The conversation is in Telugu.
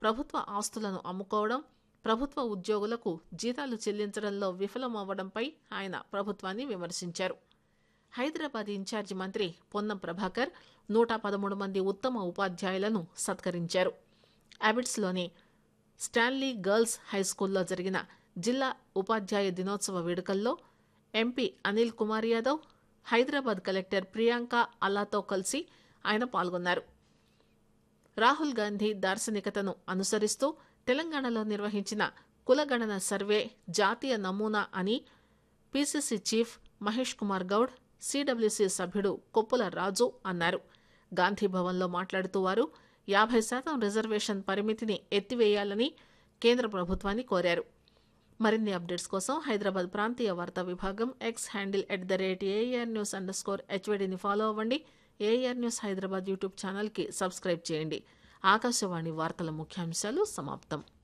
ప్రభుత్వ ఆస్తులను అమ్ముకోవడం ప్రభుత్వ ఉద్యోగులకు జీతాలు చెల్లించడంలో విఫలమవ్వడంపై ఆయన ప్రభుత్వాన్ని విమర్శించారు హైదరాబాద్ ఇన్ఛార్జి మంత్రి పొన్నం ప్రభాకర్ నూట పదమూడు మంది ఉత్తమ ఉపాధ్యాయులను సత్కరించారు అబిడ్స్లోని స్టాన్లీ గర్ల్స్ హైస్కూల్లో జరిగిన జిల్లా ఉపాధ్యాయ దినోత్సవ వేడుకల్లో ఎంపీ అనిల్ కుమార్ యాదవ్ హైదరాబాద్ కలెక్టర్ ప్రియాంక అల్లాతో కలిసి ఆయన పాల్గొన్నారు రాహుల్ గాంధీ దార్శనికతను అనుసరిస్తూ తెలంగాణలో నిర్వహించిన కులగణన సర్వే జాతీయ నమూనా అని PCC chief Mahesh Kumar Goud CWC సభ్యుడు కొప్పుల రాజు అన్నారు గాంధీ భవన్లో మాట్లాడుతూ వారు యాభై శాతం రిజర్వేషన్ పరిమితిని ఎత్తివేయాలని కేంద్ర ప్రభుత్వాన్ని కోరారు మరిన్ని అప్డేట్స్ కోసం హైదరాబాద్ ప్రాంతీయ వార్తా విభాగం X handle at the rate AIR news underscore స్కోర్ హెచ్వడిని ఫాలో అవ్వండి ఏఆర్ న్యూస్ హైదరాబాద్ యూట్యూబ్ ఛానల్కి సబ్స్క్రైబ్ చేయండి ఆకాశవాణి వార్తల ముఖ్యాంశాలు సమాప్తం